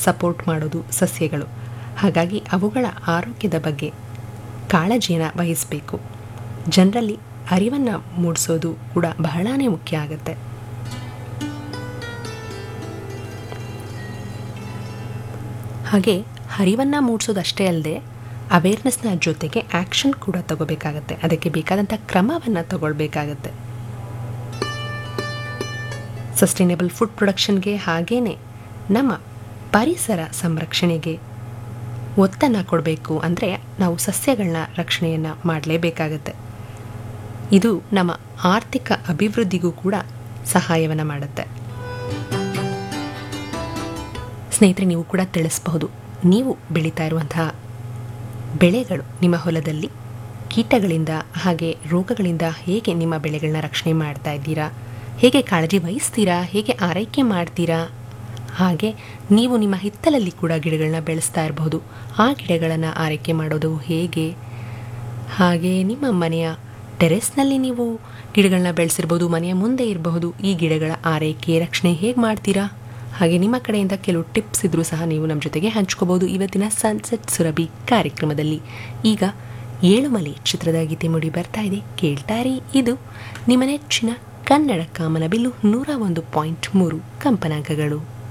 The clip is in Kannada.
ಸಪೋರ್ಟ್ ಮಾಡೋದು ಸಸ್ಯಗಳು ಹಾಗಾಗಿ ಅವುಗಳ ಆರೋಗ್ಯದ ಬಗ್ಗೆ ಕಾಳಜಿಯನ್ನು ವಹಿಸಬೇಕು ಜನರಲ್ಲಿ ಅರಿವನ್ನು ಮೂಡಿಸೋದು ಕೂಡ ಬಹಳನೇ ಮುಖ್ಯ ಆಗುತ್ತೆ ಹಾಗೆ ಹರಿವನ್ನು ಮೂಡಿಸೋದಷ್ಟೇ ಅಲ್ಲದೆ ಅವೇರ್ನೆಸ್ನ ಜೊತೆಗೆ ಆ್ಯಕ್ಷನ್ ಕೂಡ ತಗೋಬೇಕಾಗತ್ತೆ ಅದಕ್ಕೆ ಬೇಕಾದಂಥ ಕ್ರಮವನ್ನು ತಗೊಳ್ಬೇಕಾಗತ್ತೆ ಸಸ್ಟೈನೇಬಲ್ ಫುಡ್ ಪ್ರೊಡಕ್ಷನ್ಗೆ ಹಾಗೇನೆ ನಮ್ಮ ಪರಿಸರ ಸಂರಕ್ಷಣೆಗೆ ಒತ್ತನ್ನು ಕೊಡಬೇಕು ಅಂದರೆ ನಾವು ಸಸ್ಯಗಳನ್ನ ರಕ್ಷಣೆಯನ್ನು ಮಾಡಲೇಬೇಕಾಗತ್ತೆ ಇದು ನಮ್ಮ ಆರ್ಥಿಕ ಅಭಿವೃದ್ಧಿಗೂ ಕೂಡ ಸಹಾಯವನ್ನು ಮಾಡುತ್ತೆ ಸ್ನೇಹಿತರೆ ನೀವು ಕೂಡ ತಿಳಿಸಬಹುದು ನೀವು ಬೆಳೀತಾ ಇರುವಂತಹ ಬೆಳೆಗಳು ನಿಮ್ಮ ಹೊಲದಲ್ಲಿ ಕೀಟಗಳಿಂದ ಹಾಗೆ ರೋಗಗಳಿಂದ ಹೇಗೆ ನಿಮ್ಮ ಬೆಳೆಗಳನ್ನ ರಕ್ಷಣೆ ಮಾಡ್ತಾ ಇದ್ದೀರಾ ಹೇಗೆ ಕಾಳಜಿ ವಹಿಸ್ತೀರಾ ಹೇಗೆ ಆರೈಕೆ ಮಾಡ್ತೀರಾ ಹಾಗೆ ನೀವು ನಿಮ್ಮ ಹಿತ್ತಲಲ್ಲಿ ಕೂಡ ಗಿಡಗಳನ್ನ ಬೆಳೆಸ್ತಾ ಇರಬಹುದು ಆ ಗಿಡಗಳನ್ನು ಆರೈಕೆ ಮಾಡೋದು ಹೇಗೆ ಹಾಗೆ ನಿಮ್ಮ ಮನೆಯ ಟೆರೆಸ್ನಲ್ಲಿ ನೀವು ಗಿಡಗಳನ್ನ ಬೆಳೆಸಿರ್ಬೋದು ಮನೆಯ ಮುಂದೆ ಇರಬಹುದು ಈ ಗಿಡಗಳ ಆರೈಕೆ ರಕ್ಷಣೆ ಹೇಗೆ ಮಾಡ್ತೀರಾ ಹಾಗೆ ನಿಮ್ಮ ಕಡೆಯಿಂದ ಕೆಲವು ಟಿಪ್ಸ್ ಇದ್ರೂ ಸಹ ನೀವು ನಮ್ಮ ಜೊತೆಗೆ ಹಂಚ್ಕೋಬಹುದು ಇವತ್ತಿನ ಸನ್ಸೆಟ್ ಸುರಭಿ ಕಾರ್ಯಕ್ರಮದಲ್ಲಿ ಈಗ ಏಳುಮಲೆ ಚಿತ್ರದ ಗೀತೆ ಮುಡಿ ಬರ್ತಾ ಇದೆ ಕೇಳ್ತಾರಿ ಇದು ನಿಮ್ಮ ನೆಚ್ಚಿನ ಕನ್ನಡ ಕಾಮನಬಿಲ್ಲು ನೂರ ಒಂದು ಪಾಯಿಂಟ್ ಮೂರು ಕಂಪನಾಂಕಗಳು